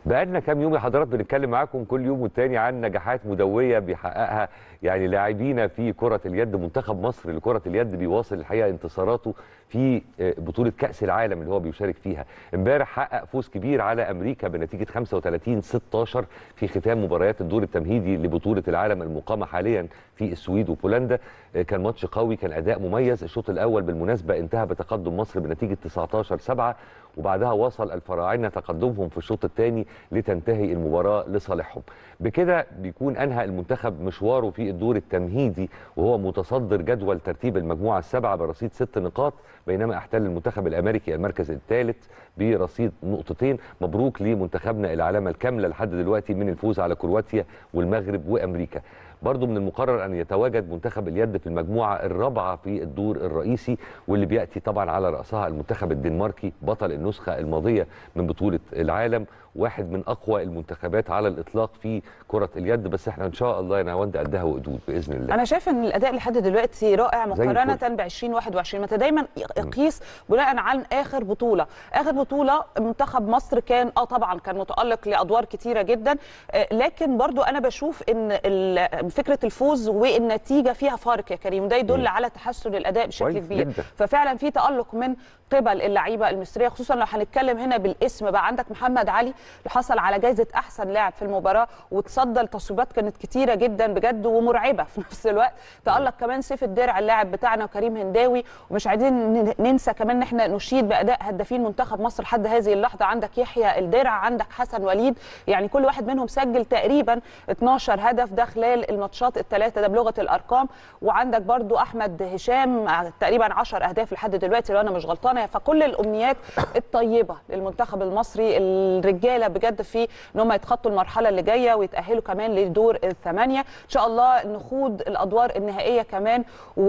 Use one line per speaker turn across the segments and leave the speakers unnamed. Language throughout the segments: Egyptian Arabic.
بقالنا كام يوم يا حضرات بنتكلم معاكم كل يوم والتاني عن نجاحات مدويه بيحققها يعني لاعبينا في كره اليد منتخب مصر لكره اليد بيواصل الحقيقه انتصاراته في بطوله كاس العالم اللي هو بيشارك فيها امبارح حقق فوز كبير على امريكا بنتيجه 35 16 في ختام مباريات الدور التمهيدي لبطوله العالم المقامه حاليا في السويد وبولندا كان ماتش قوي كان اداء مميز الشوط الاول بالمناسبه انتهى بتقدم مصر بنتيجه 19 7 وبعدها وصل الفراعنه تقدمهم في الشوط الثاني لتنتهي المباراه لصالحهم بكده بيكون انهى المنتخب مشواره في الدور التمهيدي وهو متصدر جدول ترتيب المجموعه السبعه برصيد ست نقاط بينما احتل المنتخب الامريكي المركز الثالث برصيد نقطتين مبروك لمنتخبنا العلامه الكامله لحد دلوقتي من الفوز على كرواتيا والمغرب وامريكا برضو من المقرر أن يتواجد منتخب اليد في المجموعة الرابعة في الدور الرئيسي واللي بيأتي طبعا على رأسها المنتخب الدنماركي بطل النسخة الماضية من بطولة العالم واحد من أقوى المنتخبات على الإطلاق في كرة اليد بس احنا إن شاء الله يا نهاوند قدها وقدود بإذن الله
انا شايف ان الاداء لحد دلوقتي رائع
زي
مقارنه
الفل.
ب 2021 ما انت دايما قيس بناء عن اخر بطوله اخر بطوله منتخب مصر كان اه طبعا كان متالق لادوار كتيره جدا آه، لكن برضو انا بشوف ان ال- فكره الفوز والنتيجه فيها فارق يا كريم ده يدل
مم.
على تحسن الاداء بشكل
كويس
كبير
جدا.
ففعلا في تالق من قبل اللعيبه المصريه خصوصا لو هنتكلم هنا بالاسم بقى عندك محمد علي اللي حصل على جائزه احسن لاعب في المباراه وتصدى لتصويبات كانت كتيره جدا بجد ومرعبه في نفس الوقت تالق كمان سيف الدرع اللاعب بتاعنا كريم هنداوي ومش عايزين ن- ننسى كمان ان احنا نشيد باداء هدافين منتخب مصر لحد هذه اللحظه عندك يحيى الدرع عندك حسن وليد يعني كل واحد منهم سجل تقريبا 12 هدف ده خلال الماتشات الثلاثه ده بلغه الارقام وعندك برضو احمد هشام تقريبا 10 اهداف لحد دلوقتي لو انا مش غلطانه فكل الامنيات الطيبه للمنتخب المصري الرجاله بجد في ان هم يتخطوا المرحله اللي جايه ويتاهلوا كمان لدور الثمانيه ان شاء الله نخوض الادوار النهائيه كمان و...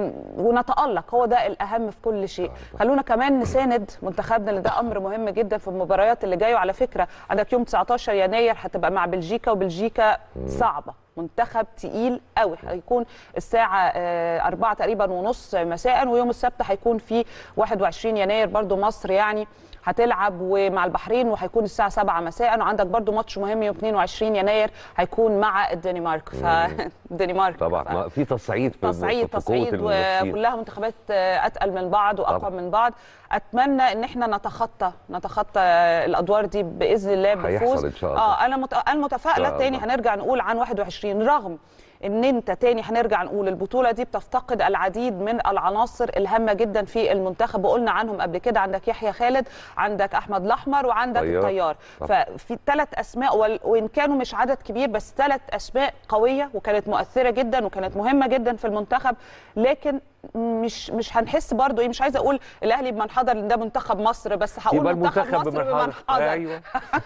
ونتالق هو ده الاهم في كل شيء خلونا كمان نساند منتخبنا لان ده امر مهم جدا في المباريات اللي جايه وعلى فكره عندك يوم 19 يناير هتبقى مع بلجيكا وبلجيكا صعبه منتخب تقيل قوي هيكون الساعة 4 تقريبا ونص مساء ويوم السبت هيكون في 21 يناير برضو مصر يعني هتلعب ومع البحرين وهيكون الساعة 7 مساء وعندك برضو ماتش مهم يوم 22 يناير هيكون مع الدنمارك فالدنمارك
طبعا ما في تصعيد في
تصعيد
في قوة
تصعيد
المنافسين.
وكلها منتخبات اتقل من بعض واقوى
طبعا.
من بعض اتمنى ان احنا نتخطى نتخطى الادوار دي باذن الله
هيحصل
بفوز
إن شاء الله.
اه انا مت... انا متفائله
إن شاء
تاني
الله.
هنرجع نقول عن 21 رغم ان انت تاني هنرجع نقول البطوله دي بتفتقد العديد من العناصر الهامه جدا في المنتخب وقلنا عنهم قبل كده عندك يحيى خالد عندك احمد الاحمر وعندك
طيار.
الطيار
طبعا.
ففي ثلاث اسماء وال- وان كانوا مش عدد كبير بس ثلاث اسماء قويه وكانت مؤثره جدا وكانت مهمه جدا في المنتخب لكن مش مش هنحس برضو ايه مش عايزه اقول الاهلي بمن حضر لان ده منتخب مصر بس هقول
يبقى
منتخب
المنتخب
مصر
بمن
بمن
حضر.
حضر
ايوه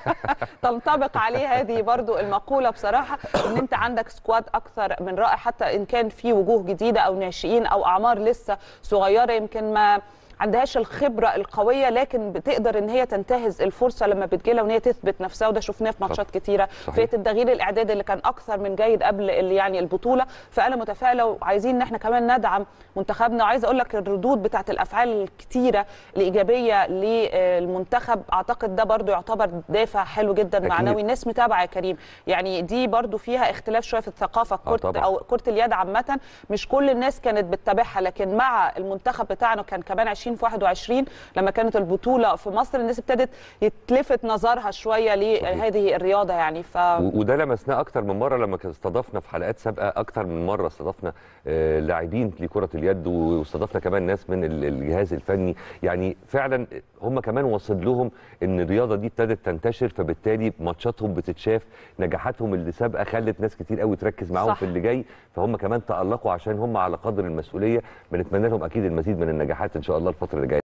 تنطبق عليه هذه برضو المقولة بصراحة ان انت عندك سكواد اكثر من رائع حتى ان كان في وجوه جديدة او ناشئين او اعمار لسه صغيرة يمكن ما عندهاش الخبرة القوية لكن بتقدر ان هي تنتهز الفرصة لما بتجيلها وان هي تثبت نفسها وده شفناه في ماتشات كتيرة
صحيح.
في التغيير الاعدادي اللي كان اكثر من جيد قبل ال- يعني البطولة فانا متفائلة وعايزين ان احنا كمان ندعم منتخبنا وعايزه اقول لك الردود بتاعت الافعال الكتيرة الايجابية للمنتخب اعتقد ده برضو يعتبر دافع حلو جدا
أكيد.
معنوي الناس متابعه يا كريم يعني دي برضو فيها اختلاف شويه في الثقافه
آه
كره
طبعاً.
او كره اليد عامه مش كل الناس كانت بتتابعها لكن مع المنتخب بتاعنا كان كمان 20 في 21 لما كانت البطوله في مصر الناس ابتدت يتلفت نظرها شويه لهذه الرياضه يعني ف
و- وده لمسناه اكتر من مره لما كان استضفنا في حلقات سابقه اكتر من مره استضفنا آه، لاعبين لكره اليد واستضفنا كمان ناس من ال- الجهاز الفني يعني فعلا هم كمان وصل لهم ان الرياضه دي ابتدت تنتشر فبالتالي ماتشاتهم بتتشاف نجاحاتهم اللي سابقه خلت ناس كتير قوي تركز معاهم
صح.
في اللي جاي فهم كمان تالقوا عشان هم على قدر المسؤوليه بنتمنى لهم اكيد المزيد من النجاحات ان شاء الله الفتره اللي جايه